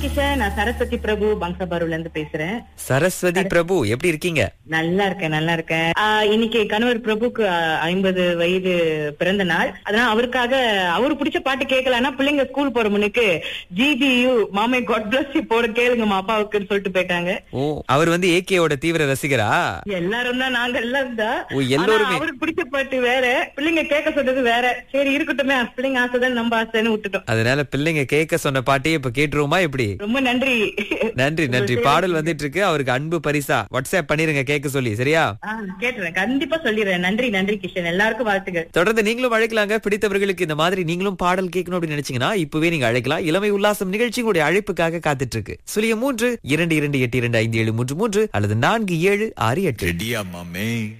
கிஷன் நான் சரஸ்வதி பிரபு பங்சபாருல இருந்து பேசுறேன் சரஸ்வதி பிரபு எப்படி இருக்கீங்க நல்லா இருக்கேன் நல்லா இருக்கேன் ஆஹ் இன்னைக்கு கணவர் பிரபுக்கு ஐம்பது வயது பிறந்த நாள் அதனால அவருக்காக அவரு பிடிச்ச பாட்டு கேட்கலன்னா பிள்ளைங்க ஸ்கூல் போற முன்னுக்கு ஜிபியு மாமே காட் பிளஸ் போட கேளுங்கம்மா அப்பாவுக்குன்னு சொல்லிட்டு போயிட்டாங்க ஓ அவர் வந்து ஏகேவோட தீவிர ரசிகரா எல்லாரும் தான் நாங்க எல்லாம் தான் ஓ, எல்லோருமே. ஆனா அவருக்கு பிடிச்ச பாட்டு வேற பிள்ளைங்க கேட்க சொல்றது வேற சரி இருக்கட்டுமே பிள்ளைங்க ஆசைதான் நம்ம ஆசைன்னு விட்டுட்டோம் அதனால பிள்ளைங்க கேட்க சொன்ன பாட்டையே இப்ப கேட்டுருவோமா எப்படி ரொம்ப நன்றி நன்றி நன்றி பாடல் வந்துட்டு இருக்கு அவருக்கு அன்பு பரிசா வாட்ஸ்அப் பண்ணிருங்க கேட்க சொல்லி சரியா ஆஹ் கேட்டுறேன் கண்டிப்பா சொல்லிடுறேன் நன்றி நன்றி கிஷன் எல்லாருக்கும் வாழ்த்துக்கள் தொடர்ந்து நீங்களும் அழைக்கலாங்க பிடித்தவர்களுக்கு இந்த மாதிரி நீங்களும் பாடல் கேட்கணும் அப்படின்னு நினைச்சீங்கன்னா இப்பவே நீங்க அழைக்கலாம் இளமை உல்லாசம் நிகழ்ச்சி உங்களுடைய அழைப்புக்காக காத்துட்டு இருக்கு சுழிய மூன்று இரண்டு இரண்டு எட்டு இரண்டு ஐந்து ஏழு மூன்று மூன்று அல்லது நான்கு ஏழு ஆறு எட்டு ரெடியா மாமே